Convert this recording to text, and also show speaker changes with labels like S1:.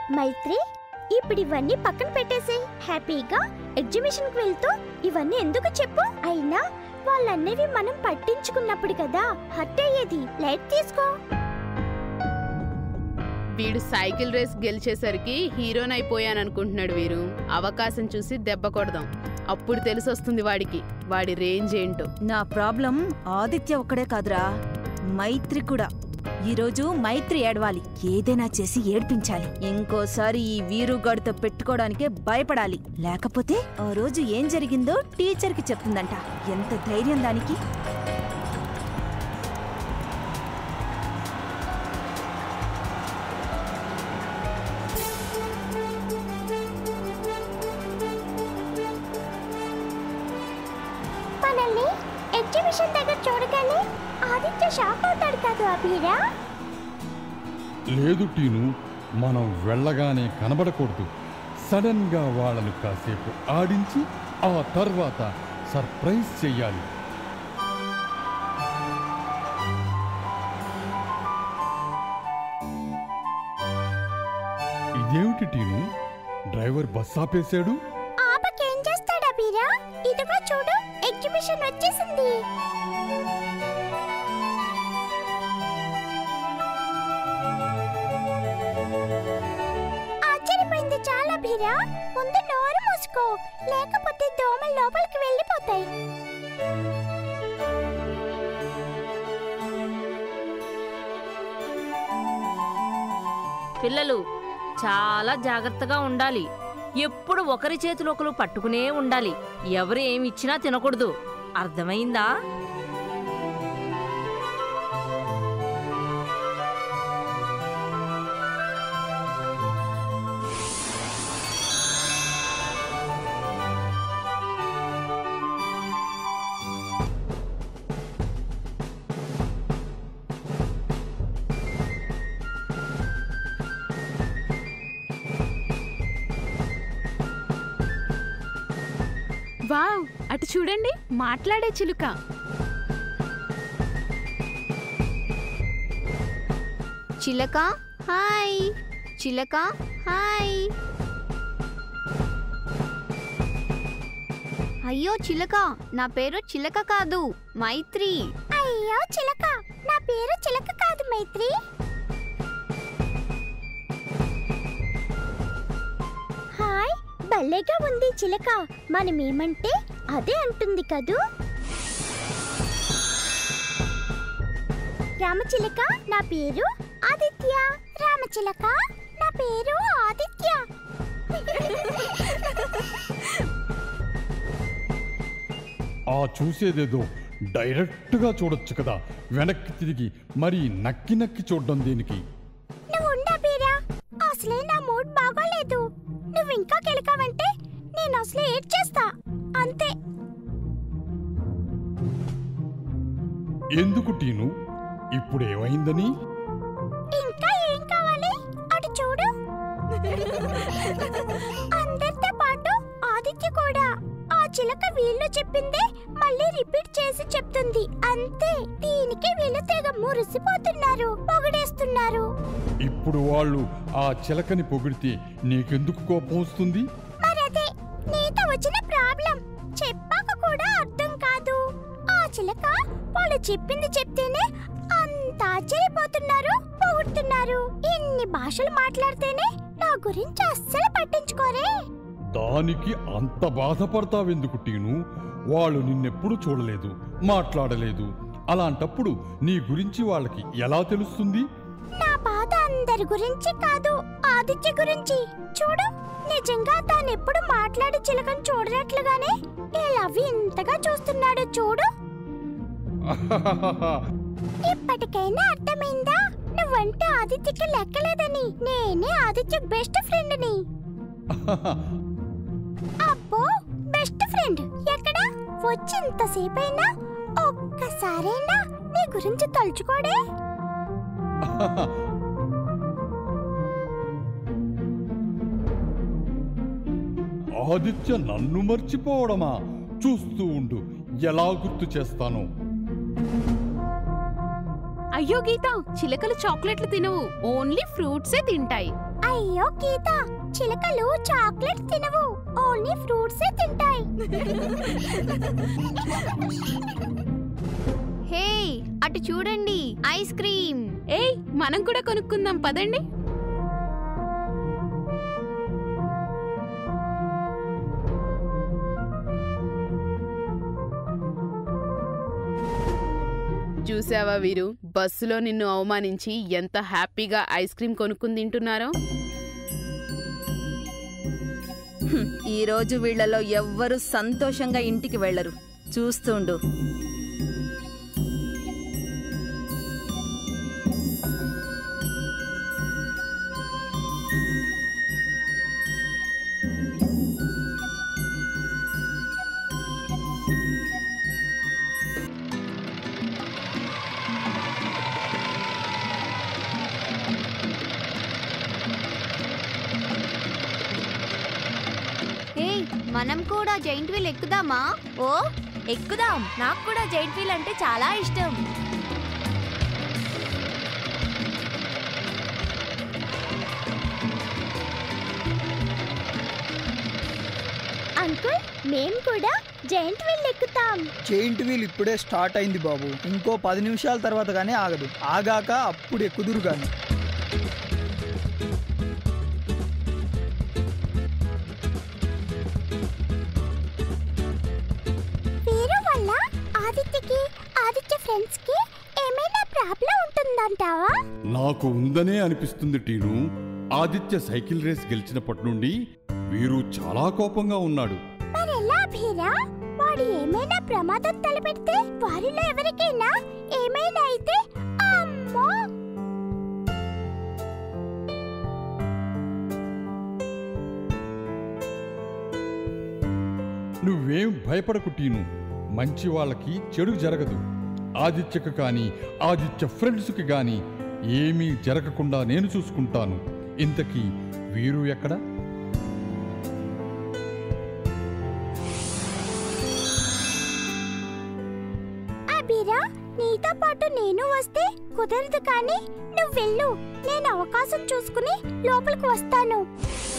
S1: మైత్రి ఇప్పుడు ఇవన్నీ పక్కన పెట్టేసి హ్యాపీగా ఎగ్జిబిషన్ కి వెళ్తూ ఇవన్నీ ఎందుకు చెప్పు అయినా వాళ్ళన్నవి మనం పట్టించుకున్నప్పుడు కదా హర్ట్ అయ్యేది లైట్ తీసుకో
S2: వీడు సైకిల్ రేస్ గెలిచేసరికి హీరోన్ అయిపోయాననుకుంటున్నాడు వీరు అవకాశం చూసి దెబ్బ కొడదాం అప్పుడు తెలిసొస్తుంది వాడికి వాడి రేంజ్ ఏంటో
S3: నా ప్రాబ్లం ఆదిత్య ఒక్కడే కాదురా మైత్రి కూడా ఈరోజు మైత్రి ఏడవాలి ఏదైనా చేసి ఏడ్పించాలి ఇంకోసారి ఈ వీరుగాడితో పెట్టుకోవడానికే భయపడాలి లేకపోతే ఆ రోజు ఏం జరిగిందో టీచర్కి చెప్తుందంట ఎంత ధైర్యం దానికి
S1: మనల్ని ఎగ్జిబిషన్ దగ్గర చూడగానే ఆదిత్య షాక్ అవుతాడు కాదు అభిరా
S4: లేదు టీను మనం వెళ్ళగానే కనబడకూడదు సడన్ గా వాళ్ళను కాసేపు ఆడించి ఆ తర్వాత సర్ప్రైజ్ చెయ్యాలి ఇదేమిటి టీను డ్రైవర్ బస్ ఆపేశాడు
S1: ఆపకేం చేస్తాడు అభిరా ఇదిగో చూడు ఎగ్జిబిషన్ వచ్చేసింది ఆశ్చర్యపోయింది చాలా భీరా ముందు నోరు మూసుకో లేకపోతే దోమలు లోపలికి వెళ్ళిపోతాయి
S5: పిల్లలు చాలా జాగ్రత్తగా ఉండాలి ఎప్పుడు ఒకరి చేతులు ఒకరు పట్టుకునే ఉండాలి ఎవరు ఏమి ఇచ్చినా తినకూడదు అర్థమైందా
S2: వావ్ అటు చూడండి మాట్లాడే చిలుక
S6: చిలక హాయ్ చిలక హాయ్ అయ్యో చిలక నా పేరు చిలక కాదు మైత్రి
S1: అయ్యో చిలక నా పేరు చిలక కాదు మైత్రి హాయ్ భలేగా ఉంది చిలక మనమేమంటే అదే అంటుంది కదూ రామచిలక నా పేరు ఆదిత్య రామచిలక నా పేరు ఆదిత్య
S4: ఆ చూసేదేదో డైరెక్ట్గా చూడొచ్చు కదా వెనక్కి తిరిగి మరి నక్కి నక్కి చూడడం దేనికి
S1: నువ్వు ఉండా బీరా అసలే నా మూడ్ బాగోలేదు నువ్వు ఇంకా కెలకావంటే నేను అసలు ఏడ్ చేస్తా అంతే
S4: ఎందుకు టీను ఇప్పుడు ఏమైందని
S1: ఇంకా ఏం కావాలి అటు చూడు అందరితో పాటు ఆదిత్య కూడా ఆ చిలక వీళ్ళు చెప్పిందే మళ్ళీ రిపీట్ చేసి చెప్తుంది అంతే దీనికి వీళ్ళు తెగ మురిసిపోతున్నారు పొగడేస్తున్నారు
S4: ఇప్పుడు వాళ్ళు ఆ చిలకని పొగిడితే నీకెందుకు కోపం వస్తుంది
S1: మరదే నీతో వచ్చిన ప్రాబ్లం చెప్పాక కూడా అర్థం కాదు ఆ చిలక వాళ్ళు చెప్పింది చెప్తేనే అంత ఆశ్చర్యపోతున్నారు పొగుడుతున్నారు ఇన్ని భాషలు మాట్లాడితేనే నా గురించి అస్సలు పట్టించుకోరే
S4: దానికి అంత బాధపడతావెందుకు టీను వాళ్ళు నిన్నెప్పుడు చూడలేదు మాట్లాడలేదు అలాంటప్పుడు నీ గురించి వాళ్ళకి ఎలా తెలుస్తుంది
S1: నా బాధ అందరి గురించి కాదు ఆదిత్య గురించి చూడు నిజంగా తానెప్పుడు మాట్లాడి చిలకని చూడనట్లుగానే ఇలా ఇంతగా చూస్తున్నాడు చూడు ఇప్పటికైనా అర్థమైందా నువ్వంటే ఆదిత్యకి లెక్కలేదని నేనే ఆదిత్య బెస్ట్ ఫ్రెండ్ని అబ్బో బెస్ట్ ఫ్రెండ్ ఎక్కడ వచ్చి ఇంతసేపైనా ఒక్కసారైనా నీ గురించి తలుచుకోడే
S4: ఆదిత్య నన్ను మర్చిపోవడమా చూస్తూ ఉండు ఎలా గుర్తు చేస్తాను
S2: అయ్యో గీత చిలకలు చాక్లెట్లు తినవు ఓన్లీ ఫ్రూట్సే తింటాయి
S1: అయ్యో గీత చిలకలు చాక్లెట్ తినవు ఓన్లీ ఫ్రూట్సే తింటాయి
S6: హే అటు చూడండి ఐస్ క్రీమ్
S2: ఏయ్ మనం కూడా కొనుక్కుందాం పదండి చూసావా వీరు బస్సులో నిన్ను అవమానించి ఎంత హ్యాపీగా ఐస్ క్రీమ్ కొనుక్కుని తింటున్నారో
S3: ఈ రోజు వీళ్ళలో ఎవ్వరు సంతోషంగా ఇంటికి వెళ్ళరు చూస్తుండు
S6: హే మనం కూడా జైంట్ వీల్ ఎక్కుదామా
S1: ఓ ఎక్కుదాం నాకు కూడా జైంట్ వీల్ అంటే చాలా ఇష్టం అంకుల్ మేము కూడా జైంట్ వీల్ ఎక్కుతాం
S7: జైంట్ వీల్ ఇప్పుడే స్టార్ట్ అయింది బాబు ఇంకో పది నిమిషాల తర్వాత కానీ ఆగదు ఆగాక అప్పుడు ఎక్కుదురు కానీ
S1: వీరు వల్ల ఆదిత్యకి ఆదిత్య ఫ్రెండ్స్ కి ఏమైనా ప్రాబ్లం ఉంటుందంటావా
S4: నాకు ఉందనే అనిపిస్తుంది టీను ఆదిత్య సైకిల్ రేస్ గెలిచినప్పటి నుండి వీరు చాలా కోపంగా ఉన్నాడు
S1: మరెలా భీరా వాడు ఏమైనా ప్రమాదం తలపెడితే వారిలో ఎవరికైనా ఏమైనా అయితే అమ్మో
S4: నువ్వేం భయపడకు టీను మంచి వాళ్ళకి చెడు జరగదు ఆదిత్యకు కానీ ఆదిత్య ఫ్రెండ్స్కి కానీ ఏమీ జరగకుండా నేను చూసుకుంటాను ఇంతకీ వీరు ఎక్కడ
S1: అభిరా నీతో పాటు నేను వస్తే కుదరదు కానీ నువ్వు వెళ్ళు నేను అవకాశం చూసుకుని లోపలికి వస్తాను